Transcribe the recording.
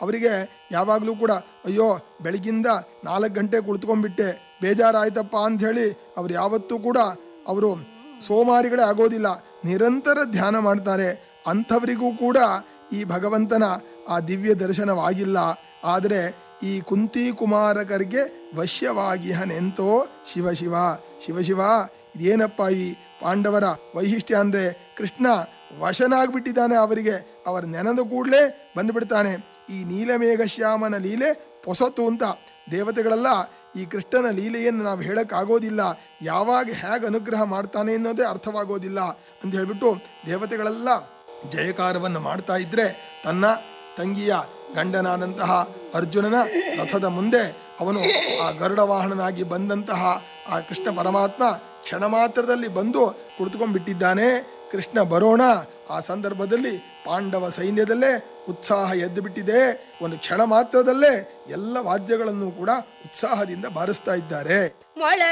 ಅವರಿಗೆ ಯಾವಾಗಲೂ ಕೂಡ ಅಯ್ಯೋ ಬೆಳಗಿಂದ ನಾಲ್ಕು ಗಂಟೆ ಕುಳಿತುಕೊಂಡ್ಬಿಟ್ಟೆ ಬೇಜಾರಾಯ್ತಪ್ಪ ಅಂಥೇಳಿ ಅವ್ರು ಯಾವತ್ತೂ ಕೂಡ ಅವರು ಸೋಮಾರಿಗಳೇ ಆಗೋದಿಲ್ಲ ನಿರಂತರ ಧ್ಯಾನ ಮಾಡ್ತಾರೆ ಅಂಥವರಿಗೂ ಕೂಡ ಈ ಭಗವಂತನ ಆ ದಿವ್ಯ ದರ್ಶನವಾಗಿಲ್ಲ ಆದರೆ ಈ ಕುಂತಿ ಕುಮಾರಕರಿಗೆ ವಶ್ಯವಾಗಿಹನೆಂತೋ ಶಿವ ಶಿವ ಶಿವ ಶಿವ ಇದೇನಪ್ಪ ಈ ಪಾಂಡವರ ವೈಶಿಷ್ಟ್ಯ ಅಂದ್ರೆ ಕೃಷ್ಣ ವಶನಾಗ್ಬಿಟ್ಟಿದ್ದಾನೆ ಅವರಿಗೆ ಅವರ ನೆನೆದ ಕೂಡಲೇ ಬಂದ್ಬಿಡ್ತಾನೆ ಈ ನೀಲಮೇಘ ಶ್ಯಾಮನ ಲೀಲೆ ಪೊಸತು ಅಂತ ದೇವತೆಗಳೆಲ್ಲ ಈ ಕೃಷ್ಣನ ಲೀಲೆಯನ್ನು ನಾವು ಹೇಳಕ್ಕಾಗೋದಿಲ್ಲ ಯಾವಾಗ ಹೇಗೆ ಅನುಗ್ರಹ ಮಾಡ್ತಾನೆ ಅನ್ನೋದೇ ಅರ್ಥವಾಗೋದಿಲ್ಲ ಅಂತ ಹೇಳ್ಬಿಟ್ಟು ದೇವತೆಗಳೆಲ್ಲ ಜಯಕಾರವನ್ನು ಮಾಡ್ತಾ ಇದ್ರೆ ತನ್ನ ತಂಗಿಯ ಗಂಡನಾದಂತಹ ಅರ್ಜುನನ ರಥದ ಮುಂದೆ ಅವನು ಆ ಗರುಡ ವಾಹನನಾಗಿ ಬಂದಂತಹ ಆ ಕೃಷ್ಣ ಪರಮಾತ್ಮ ಕ್ಷಣ ಮಾತ್ರದಲ್ಲಿ ಬಂದು ಕುಳಿತುಕೊಂಡ್ಬಿಟ್ಟಿದ್ದಾನೆ ಕೃಷ್ಣ ಬರೋಣ ಆ ಸಂದರ್ಭದಲ್ಲಿ ಪಾಂಡವ ಸೈನ್ಯದಲ್ಲೇ ಉತ್ಸಾಹ ಎದ್ದು ಬಿಟ್ಟಿದೆ ಒಂದು ಕ್ಷಣ ಮಾತ್ರದಲ್ಲೇ ಎಲ್ಲ ವಾದ್ಯಗಳನ್ನು ಕೂಡ ಉತ್ಸಾಹದಿಂದ ಬಾರಿಸ್ತಾ ಇದ್ದಾರೆ ಮೊಳೆ